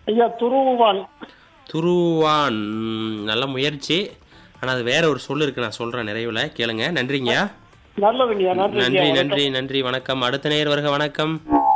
ஐயா துருவான் துருவான் ம், நல்ல முயற்சி ஆனால் அது வேற ஒரு சொல் இருக்கு நான் சொல்றேன் நிறைவுல கேளுங்க நன்றிங்கய்யா நல்லதுங்கய்யா நன்றி நன்றி நன்றி நன்றி வணக்கம் அடுத்த நேர் வருக வணக்கம்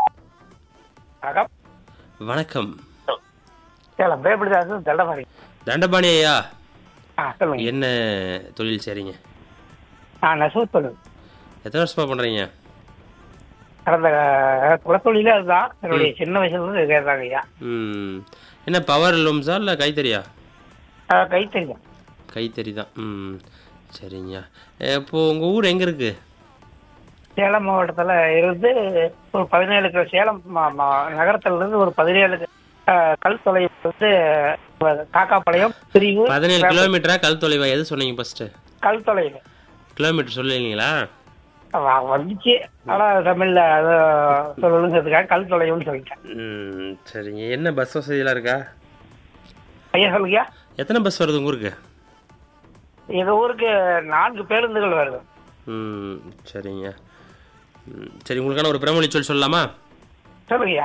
வணக்கம் சேலம் பேப்படிதாசன் தண்டபாணி தண்டபாணி ஐயா ஆ சொல்லுங்க என்ன தொழில் செய்றீங்க ஆ நெசவு தொழில் எத்தனை வருஷமா பண்றீங்க கடந்த அஹ், குலத்தொழிலே அதுதான் என்னுடைய சின்ன வயசுல இருந்து கேட்கறாங்க ஐயா ம் என்ன பவர் லூம்ஸா இல்லை கைத்தறியா அஹ், கைத்தறிதான் கைத்தறி தான் ம் சரிங்கய்யா இப்போ உங்கள் ஊர் எங்கே இருக்கு சேலம் மாவட்டத்துல இருந்து ஒரு பதினேழு கிலோ சேலம் மா- மா- நகரத்துல இருந்து ஒரு பதினேழு அஹ், கல் தொலைவு வந்து அஹ், காக்காப்பாளையம் பிரிவு பதினேழு கிலோமீட்டரா கல் தொலைவா எது சொன்னீங்க ஃபர்ஸ்ட் கல் தொலைவு கிலோமீட்டர் சொல்லுவீங்களா வ- வந்துச்சு ஆனா தமிழ்ல அது சொல்லணுங்கிறதுக்காக கல் தொலைவுன்னு சொல்லிட்டேன் ம் சரிங்க என்ன பஸ் வசதியெல்லாம் இருக்கா ஐயா சொல்லுங்கய்யா எத்தனை பஸ் வருது உங்கள் ஊருக்கு எங்க ஊருக்கு நான்கு பேருந்துகள் வருது ம் சரிங்க ம், சரி உங்களுக்கான ஒரு பிரமொழி சொல் சொல்லலாமா சொல்லுங்கய்யா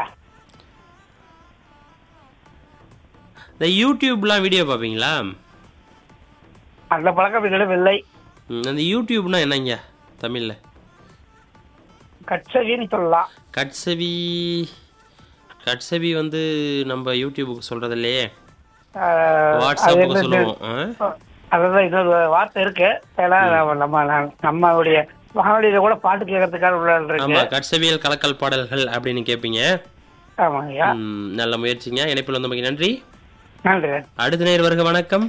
இந்த யூடியூப்லாம் வீடியோ பார்ப்பீங்களா அந்த பழக்கம் என்னிடம் இல்லை ம், அந்த யூடியூப்னா என்னங்க தமிழில் கட்சகின்னு சொல்லலாம் கட்சவி கட்சவி வந்து நம்ம யூடியூபுக்கு சொல்றது இல்லையே ஆஹ், அது வாட்ஸ்அப்புக்கு என்ன சொல்லுவோம் ஆ? அதுதான் இன்னொரு வார்த்தை இருக்கு ஏன்னா நம்ம- நம்ம நம்ம- நம்மளுடைய வானொலியில கூட பாட்டு கேட்கறதுக்கான உள்ள இருக்கு ஆமா கட்சவியல் கலக்கல் பாடல்கள் அப்படின்னு கேட்பீங்க ஆமாங்கய்யா ம், நல்ல முயற்சிங்க இணைப்பில் வந்தமைக்கு நன்றி நன்றி அடுத்த நேர் வருக வணக்கம்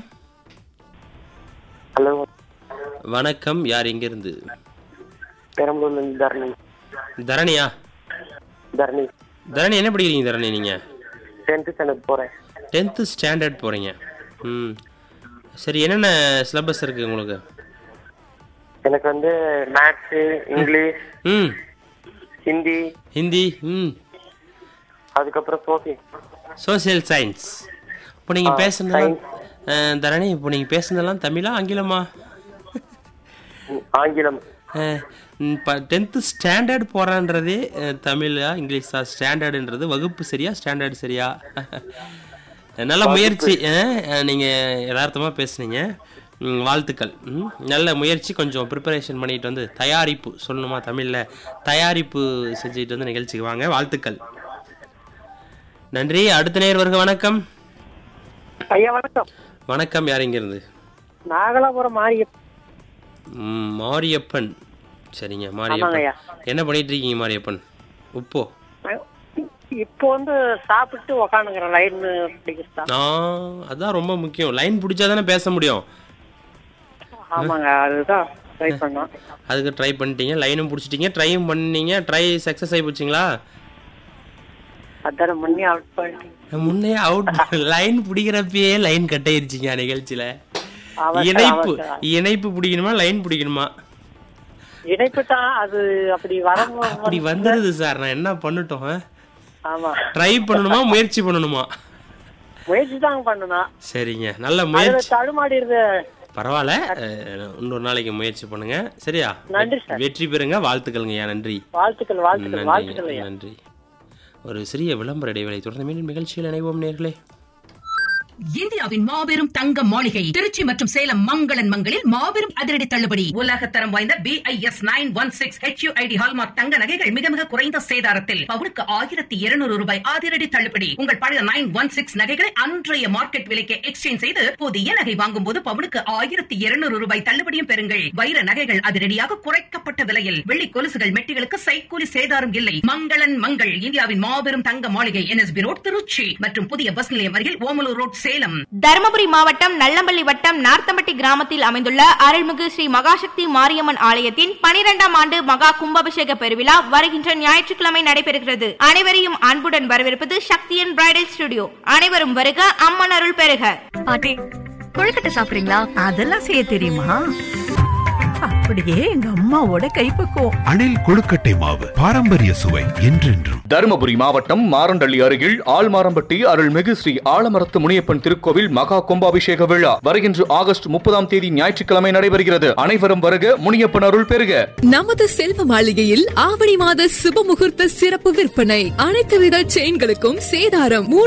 ஹலோ வணக்கம் யார் எங்கிருந்து பெரம்பலூர்ல இருந்து தரணி தரணியா தரணி தரணி என்ன படிக்கிறீங்க தரணி நீங்க டென்த் ஸ்டாண்டர்ட் போறேன் டென்த்து ஸ்டாண்டர்ட் போறீங்க ம் சரி என்னென்ன சிலபஸ் இருக்கு உங்களுக்கு எனக்கு வந்து மேத்ஸ் இங்கிலீஷ் ம் ஹிந்தி ஹிந்தி ம் அதுக்கப்புறம் சோசியல் சோசியல் சயின்ஸ் இப்போ நீங்கள் ஆ, பேசுனதெல்லாம் அஹ், தரணி இப்போ நீங்கள் பேசுனதெல்லாம் தமிழா ஆங்கிலமா ஆங்கிலம் இப்போ டென்த்து ஸ்டாண்டர்ட் போகிறான்றதே தமிழா இங்கிலீஷா ஸ்டாண்டர்டுன்றது வகுப்பு சரியா ஸ்டாண்டர்ட் சரியா நல்ல முயற்சி நீங்கள் யதார்த்தமாக பேசுனீங்க ம், வாழ்த்துக்கள் ம், நல்ல முயற்சி கொஞ்சம் ப்ரிப்பரேஷன் பண்ணிட்டு வந்து தயாரிப்பு சொல்லணுமா தமிழில் தயாரிப்பு செஞ்சுட்டு வந்து நிகழ்ச்சிக்கு வாங்க வாழ்த்துக்கள் நன்றி அடுத்த நேர் வருக வணக்கம் ஐயா வணக்கம் வணக்கம் யார் இங்கிருந்து நாகலாபுரம் மாறிய ம், மாரியப்பன் சரிங்க ஆமாங்க மாரியப்பன் ஐயா. என்ன பண்ணிட்டு இருக்கீங்க மாரியப்பன் உப்போ இப்போ வந்து சாப்பிட்டு உக்காந்துக்கிறேன் லைன் பிடிக்கிறதா ஆ அதான் ரொம்ப முக்கியம் லைன் பிடிச்சா தானே பேச முடியும் ஆமாங்க அதுதான் ட்ரை பண்ணோம் அதுக்கு ட்ரை பண்ணிட்டீங்க லைனும் பிடிச்சிட்டீங்க ட்ரையும் பண்ணீங்க ட்ரை சக்ஸஸ் ஆகி போச்சுங்களா அதான முன்னே அவுட் பண்ணிட்டேன் முன்னே அவுட் லைன் பிடிக்கிறப்பயே லைன் கட் ஆயிருச்சுங்க நிகழ்ச்சியில ஆமா சார், இணைப்பு ஆமா சார். இணைப்பு பிடிக்கணுமா லைன் பிடிக்கணுமா இணைப்பு தான் அது அப்படி வர அப்படி வந்துடுது சார் நான் என்ன பண்ணட்டும் ஆமா ட்ரை பண்ணணுமா முயற்சி பண்ணணுமா முயற்சி தாங்க பண்ணணும் சரிங்க நல்ல அதுல முயற்சி தடுமாடிடுது பரவாயில்ல அஹ், இன்னொரு நாளைக்கு முயற்சி பண்ணுங்க சரியா நன்றி சார். வெற்றி பெறுங்க வாழ்த்துக்கள்ங்கய்யா நன்றி வாழ்த்துக்கள் வாழ்த்துக்கள் வாழ்த்துக்கள் நன்றி ஐயா நன்றி ஒரு சிறிய விளம்பர இடைவேளை தொடர்ந்து மீண்டும் நிகழ்ச்சியில் இணைவோம் நேர்களே இந்தியாவின் மாபெரும் தங்க மாளிகை திருச்சி மற்றும் சேலம் மங்களன் மங்களில் மாபெரும் அதிரடி தள்ளுபடி உலக தரம் வாய்ந்த B I S nine one six HUID hallmark தங்க நகைகள் மிக மிக குறைந்த சேதாரத்தில் பவுனுக்கு ஆயிரத்தி இருநூறு ரூபாய் அதிரடி தள்ளுபடி உங்கள் பழைய நைன் ஒன் சிக்ஸ் நகைகளை அன்றைய மார்க்கெட் விலைக்கு எக்ஸ்சேஞ்ச் செய்து புதிய நகை வாங்கும் போது பவுனுக்கு ஆயிரத்தி இருநூறு ரூபாய் தள்ளுபடியும் பெறுங்கள் வைர நகைகள் அதிரடியாக குறைக்கப்பட்ட விலையில் வெள்ளி கொலுசுகள் மெட்டிகளுக்கு சைக்கூலி சேதாரம் இல்லை மங்களன் மங்கள் இந்தியாவின் மாபெரும் தங்க மாளிகை என்எஸ்பி ரோட் திருச்சி மற்றும் புதிய பஸ் நிலையம் அருகில் ஓமலூர் ரோட் சேலம் தருமபுரி மாவட்டம் நல்லம்பள்ளி வட்டம் நார்த்தம்பட்டி கிராமத்தில் அமைந்துள்ள அருள்மிகு ஸ்ரீ மகாசக்தி மாரியம்மன் ஆலயத்தின் பனிரெண்டாம் ஆண்டு மகா கும்பாபிஷேக பெருவிழா வருகின்ற ஞாயிற்றுக்கிழமை நடைபெறுகிறது அனைவரையும் அன்புடன் வரவேற்பது சக்தியன் பிரைடல் ஸ்டுடியோ அனைவரும் வருக அம்மன் அருள் பெறுக பாட்டி கொழுக்கட்டை சாப்பிடுறீங்களா அதெல்லாம் செய்ய தெரியுமா அப்படியே எங்க அம்மாவோட கைப்பக்குவம் அணில் கொழுக்கட்டை மாவு பாரம்பரிய சுவை என்றென்றும் தருமபுரி மாவட்டம் மாரண்டள்ளி அருகில் ஆழ்மாரம்பட்டி அருள்மிகு ஸ்ரீ ஆலமரத்து முனியப்பன் திருக்கோவில் மகா கும்பாபிஷேக விழா வருகின்ற ஆகஸ்ட் முப்பதாம் தேதி ஞாயிற்றுக்கிழமை நடைபெறுகிறது அனைவரும் வருக முனியப்பன் அருள் பெறுக நமது செல்வ மாளிகையில் ஆவணி மாத சுப முகூர்த்த சிறப்பு விற்பனை அனைத்து வித செயின்களுக்கும் சேதாரம்